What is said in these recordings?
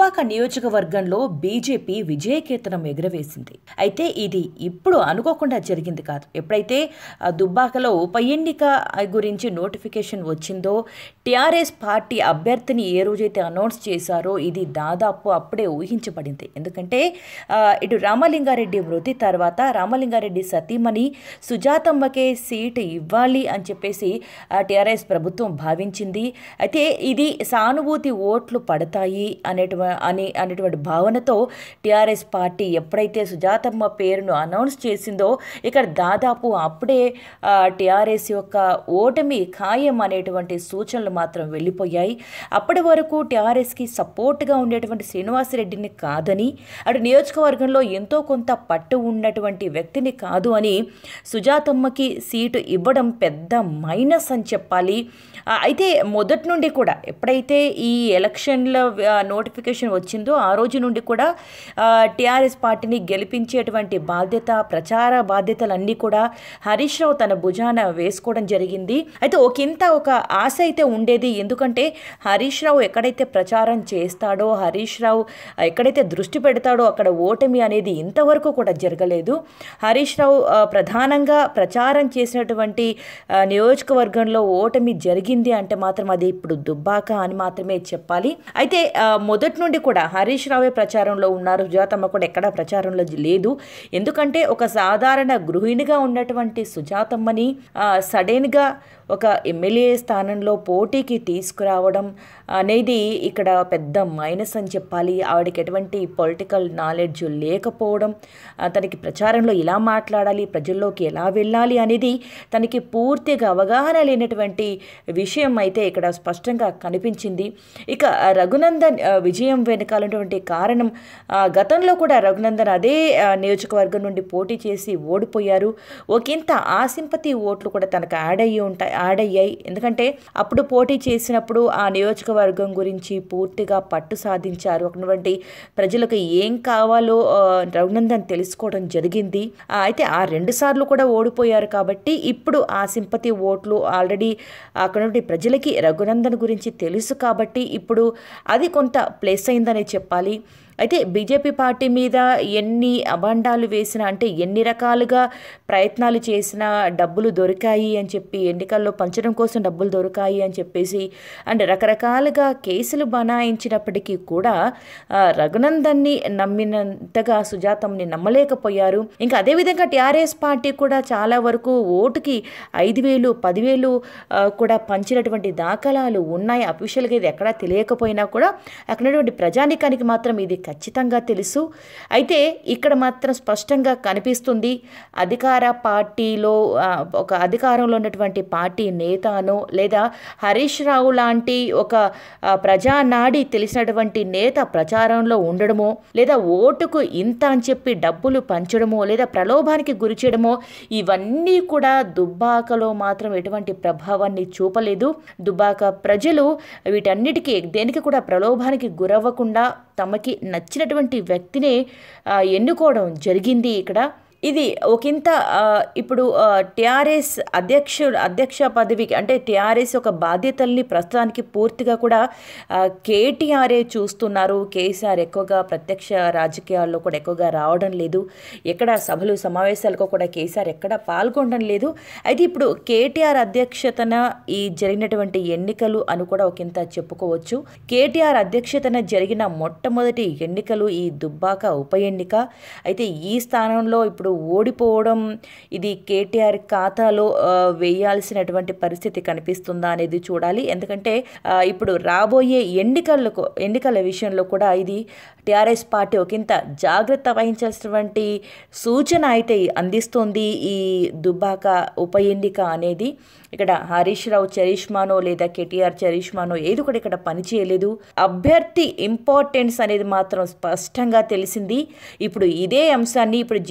దుబ్బాక నియోజకవర్గంలో బీజేపీ విజయకేతనం ఎగురవేసింది అయితే ఇది ఇప్పుడు అనుకోకుండా జరిగింది కాదు ఎప్పుడైతే ఆ, దుబ్బాకలో ఉప ఎన్నిక గురించి నోటిఫికేషన్ వచ్చిందో టీఆర్ఎస్ పార్టీ అభ్యర్థిని ఏ రోజైతే అనౌన్స్ చేశారో ఇది దాదాపు అప్పుడే ఊహించబడింది ఎందుకంటే ఆ, ఇటు రామలింగారెడ్డి మృతి తర్వాత రామలింగారెడ్డి సతీమణి సుజాతమ్మకే సీటు ఇవ్వాలి అని చెప్పేసి టీఆర్ఎస్ ప్రభుత్వం భావించింది అయితే ఇది సానుభూతి ఓట్లు పడతాయి అనేటువ అని అనేటువంటి భావనతో టీఆర్ఎస్ పార్టీ ఎప్పుడైతే సుజాతమ్మ పేరును అనౌన్స్ చేసిందో ఇక్కడ దాదాపు అప్పుడే టీఆర్ఎస్ యొక్క ఓటమి ఖాయం అనేటువంటి సూచనలు మాత్రం వెళ్ళిపోయాయి అప్పటి వరకు టీఆర్ఎస్కి సపోర్ట్గా ఉండేటువంటి శ్రీనివాసరెడ్డిని కాదని అటు నియోజకవర్గంలో ఎంతో కొంత పట్టు ఉన్నటువంటి వ్యక్తిని కాదు అని సుజాతమ్మకి సీటు ఇవ్వడం పెద్ద మైనస్ అని చెప్పాలి ఆ, అయితే మొదటి నుండి కూడా ఎప్పుడైతే ఈ ఎలక్షన్ల ఆ, నోటిఫికేషన్ వచ్చిందో ఆ రోజు నుండి కూడా టీఆర్ఎస్ పార్టీని గెలిపించేటువంటి బాధ్యత ప్రచార బాధ్యతలన్నీ కూడా హరీష్ రావు తన భుజాన వేసుకోవడం జరిగింది అయితే ఒకంత ఒక ఆశ అయితే ఉండేది ఎందుకంటే హరీష్ రావు ఎక్కడైతే ప్రచారం చేస్తాడో హరీష్ రావు ఎక్కడైతే దృష్టి పెడతాడో అక్కడ ఓటమి అనేది ఇంతవరకు కూడా జరగలేదు హరీష్ రావు ఆ, ప్రధానంగా ప్రచారం చేసినటువంటి ఆ, నియోజకవర్గంలో ఓటమి జరిగింది అంటే మాత్రం అది ఇప్పుడు దుబ్బాక అని మాత్రమే చెప్పాలి అయితే ఆ, మొదటి నుండి కూడా హరీష్ రావే ప్రచారంలో ఉన్నారు సుజాతమ్మ కూడా ఎక్కడా ప్రచారంలో లేదు ఎందుకంటే ఒక సాధారణ గృహిణిగా ఉన్నటువంటి సుజాతమ్మని ఆ, సడన్గా ఒక ఎమ్మెల్యే స్థానంలో పోటీకి తీసుకురావడం అనేది ఇక్కడ పెద్ద మైనస్ అని చెప్పాలి ఆవిడకి ఎటువంటి పొలిటికల్ నాలెడ్జ్ లేకపోవడం ఆ, తనకి ప్రచారంలో ఎలా మాట్లాడాలి ప్రజల్లోకి ఎలా వెళ్ళాలి అనేది తనకి పూర్తిగా అవగాహన లేనటువంటి విషయం అయితే ఇక్కడ స్పష్టంగా కనిపించింది ఇక రఘునందన్ ఆ, విజయం వెనకాలటువంటి కారణం ఆ, గతంలో కూడా రఘునందన్ అదే ఆ, నియోజకవర్గం నుండి పోటీ చేసి ఓడిపోయారు ఒకంత ఆ సింపతి ఓట్లు కూడా తనకు యాడ్ అయ్యి ఉంటాయి యాడ్ అయ్యాయి ఎందుకంటే అప్పుడు పోటీ చేసినప్పుడు ఆ నియోజకవర్గం గురించి పూర్తిగా పట్టు సాధించారు అటువంటి ప్రజలకు ఏం కావాలో ఆ, రఘునందన్ తెలుసుకోవడం జరిగింది ఆ, అయితే ఆ రెండు సార్లు కూడా ఓడిపోయారు కాబట్టి ఇప్పుడు ఆ సింపతి ఓట్లు ఆల్రెడీ అక్కడ నుండి ప్రజలకి రఘునందన్ గురించి తెలుసు కాబట్టి ఇప్పుడు అది కొంత ప్లేస్ అయిందని చెప్పాలి అయితే బీజేపీ పార్టీ మీద ఎన్ని అభండాలు వేసినా అంటే ఎన్ని రకాలుగా ప్రయత్నాలు చేసినా డబ్బులు దొరికాయి అని చెప్పి ఎన్నికల్లో పంచడం కోసం డబ్బులు దొరికాయి అని చెప్పేసి అండ్ రకరకాలుగా కేసులు బనాయించినప్పటికీ కూడా ఆ, రఘునందన్ని నమ్మినంతగా సుజాతమ్ని నమ్మలేకపోయారు ఇంకా అదేవిధంగా టీఆర్ఎస్ పార్టీ కూడా చాలా వరకు ఓటుకి ఐదు వేలు పదివేలు ఆ, కూడా పంచినటువంటి దాఖలాలు ఉన్నాయి అఫీషియల్గా ఇది ఎక్కడా తెలియకపోయినా కూడా అక్కడ ఉన్నటువంటి ప్రజానికానికి మాత్రం ఇది ఖచ్చితంగా తెలుసు అయితే ఇక్కడ మాత్రం స్పష్టంగా కనిపిస్తుంది అధికార పార్టీలో ఆ, ఒక అధికారంలో ఉన్నటువంటి పార్టీ నేతనో లేదా హరీష్ రావు లాంటి ఒక ఆ, ప్రజానాడి తెలిసినటువంటి నేత ప్రచారంలో ఉండడమో లేదా ఓటుకు ఇంత అని చెప్పి డబ్బులు పంచడమో లేదా ప్రలోభానికి గురి చేయడమో ఇవన్నీ కూడా దుబ్బాకలో మాత్రం ఎటువంటి ప్రభావాన్ని చూపలేదు దుబ్బాక ప్రజలు వీటన్నిటికీ దేనికి కూడా ప్రలోభానికి గురవ్వకుండా తమకి నచ్చినటువంటి వ్యక్తినే ఆ, ఎన్నుకోవడం జరిగింది ఇక్కడ ఇది ఒకంత ఆ, ఇప్పుడు టిఆర్ఎస్ అధ్యక్షుడు అధ్యక్ష పదవికి అంటే టిఆర్ఎస్ ఒక బాధ్యతల్ని ప్రస్తుతానికి పూర్తిగా కూడా ఆ, కేటీఆర్ఏ చూస్తున్నారు కేసీఆర్ ఎక్కువగా ప్రత్యక్ష రాజకీయాల్లో కూడా ఎక్కువగా రావడం లేదు ఎక్కడ సభలు సమావేశాలకు కూడా కేసీఆర్ ఎక్కడ పాల్గొనడం లేదు అయితే ఇప్పుడు కేటీఆర్ అధ్యక్షతన ఈ జరిగినటువంటి ఎన్నికలు అని కూడా ఒకంత చెప్పుకోవచ్చు కేటీఆర్ అధ్యక్షతన జరిగిన మొట్టమొదటి ఎన్నికలు ఈ దుబ్బాక ఉప ఎన్నిక అయితే ఈ స్థానంలో ఇప్పుడు ఓడిపోవడం ఇది కేటీఆర్ ఖాతాలో ఆ, వేయాల్సినటువంటి పరిస్థితి కనిపిస్తుందా అనేది చూడాలి ఎందుకంటే ఆ, ఇప్పుడు రాబోయే ఎన్నికలకు ఎన్నికల విషయంలో కూడా ఇది టీఆర్ఎస్ పార్టీ ఒకంత జాగ్రత్త వహించాల్సినటువంటి సూచన అయితే అందిస్తోంది ఈ దుబ్బాక ఉప ఎన్నిక అనేది ఇక్కడ హరీష్ రావు చరిష్మానో లేదా కేటీఆర్ చరిష్మానో ఏది కూడా ఇక్కడ పనిచేయలేదు అభ్యర్థి ఇంపార్టెన్స్ అనేది మాత్రం స్పష్టంగా తెలిసింది ఇప్పుడు ఇదే అంశాన్ని ఇప్పుడు జిహెచ్ఎంసీ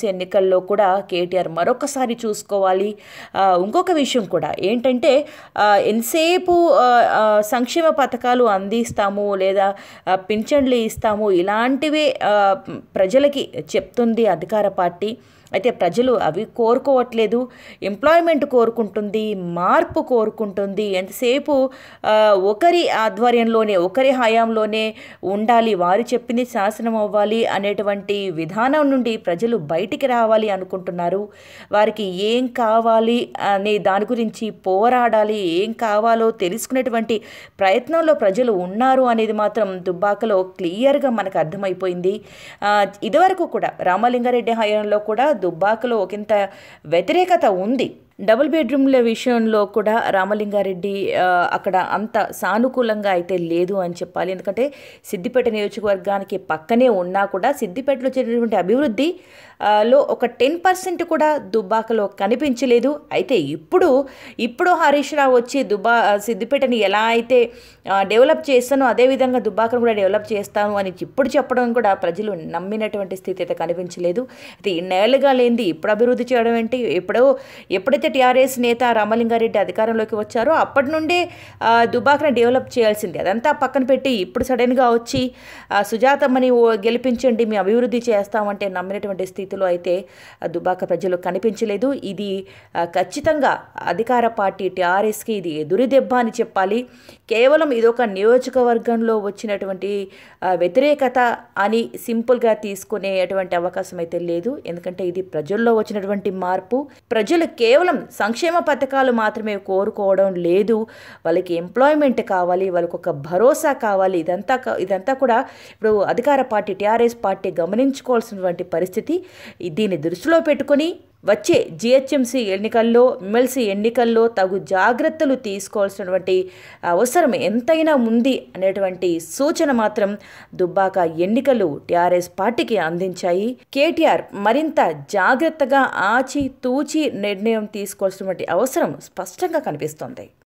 ఎన్నికల్లో కూడా కేటీఆర్ మరొకసారి చూసుకోవాలి ఆ, ఇంకొక విషయం కూడా ఏంటంటే ఆ, ఎంతసేపు ఆ, ఆ, సంక్షేమ పథకాలు అందిస్తాము లేదా ఆ, పింఛన్లు ఇస్తాము ఇలాంటివి ఆ, ప్రజలకి చెప్తుంది అధికార పార్టీ అయితే ప్రజలు అవి కోరుకోవట్లేదు ఎంప్లాయ్మెంట్ కోరుకుంటుంది మార్పు కోరుకుంటుంది ఎంతసేపు ఆ, ఒకరి ఆధ్వర్యంలోనే ఒకరి హయాంలోనే ఉండాలి వారు చెప్పింది శాసనం అవ్వాలి అనేటువంటి విధానం నుండి ప్రజలు బయటికి రావాలి అనుకుంటున్నారు వారికి ఏం కావాలి అనే దాని గురించి పోరాడాలి ఏం కావాలో తెలుసుకునేటువంటి ప్రయత్నంలో ప్రజలు ఉన్నారు అనేది మాత్రం దుబ్బాకలో క్లియర్గా మనకు అర్థమైపోయింది ఆ, ఇదివరకు కూడా రామలింగారెడ్డి హయాంలో కూడా దుబ్బాకలో ఒకంత వ్యతిరేకత ఉంది డబుల్ బెడ్రూమ్ల విషయంలో కూడా రామలింగారెడ్డి ఆ, అక్కడ అంత సానుకూలంగా అయితే లేదు అని చెప్పాలి ఎందుకంటే సిద్దిపేట నియోజకవర్గానికి పక్కనే ఉన్నా కూడా సిద్దిపేటలో జరిగినటువంటి అభివృద్ధి ఆ, లో ఒక టెన్ పర్సెంట్ కూడా దుబ్బాకలో కనిపించలేదు అయితే ఇప్పుడు ఇప్పుడు హరీష్ రావు వచ్చి దుబ్బా సిద్దిపేటని ఎలా అయితే ఆ, డెవలప్ చేస్తానో అదేవిధంగా దుబ్బాకను కూడా డెవలప్ చేస్తాను అని ఇప్పుడు చెప్పడం కూడా ప్రజలు నమ్మినటువంటి స్థితి అయితే కనిపించలేదు అయితే ఇన్నేళ్ళుగా లేనిది ఇప్పుడు అభివృద్ధి చేయడం ఏంటి ఎప్పుడో ఎప్పుడైతే టీఆర్ఎస్ నేత రామలింగారెడ్డి అధికారంలోకి వచ్చారో అప్పటి నుండే ఆ, దుబ్బాకను డెవలప్ చేయాల్సింది అదంతా పక్కన పెట్టి ఇప్పుడు సడన్గా వచ్చి ఆ, సుజాతమ్మని ఓ గెలిపించండి మేము అభివృద్ధి చేస్తామంటే నమ్మినటువంటి స్థితిలో అయితే ఆ, దుబ్బాక ప్రజలు కనిపించలేదు ఇది ఆ, ఖచ్చితంగా అధికార పార్టీ టీఆర్ఎస్కి ఇది ఎదురు దెబ్బ అని చెప్పాలి కేవలం ఇదొక నియోజకవర్గంలో వచ్చినటువంటి ఆ, వ్యతిరేకత అని సింపుల్గా తీసుకునేటువంటి అవకాశం అయితే లేదు ఎందుకంటే ఇది ప్రజల్లో వచ్చినటువంటి మార్పు ప్రజలు కేవలం సంక్షేమ పథకాలు మాత్రమే కోరుకోవడం లేదు వాళ్ళకి ఎంప్లాయ్మెంట్ కావాలి వాళ్ళకి ఒక భరోసా కావాలి ఇదంతా క- ఇదంతా కూడా ఇప్పుడు అధికార పార్టీ టీఆర్ఎస్ పార్టీ గమనించుకోవాల్సినటువంటి పరిస్థితి దీన్ని దృష్టిలో పెట్టుకొని వచ్చే జిహెచ్ఎంసీ ఎన్నికల్లో ఎమ్మెల్సీ ఎన్నికల్లో తగు జాగ్రత్తలు తీసుకోవాల్సినటువంటి అవసరం ఎంతైనా ఉంది అనేటువంటి సూచన మాత్రం దుబ్బాక ఎన్నికలు టీఆర్ఎస్ పార్టీకి అందించాయి కేటీఆర్ మరింత జాగ్రత్తగా ఆచి తూచి నిర్ణయం తీసుకోవాల్సినటువంటి అవసరం స్పష్టంగా కనిపిస్తోంది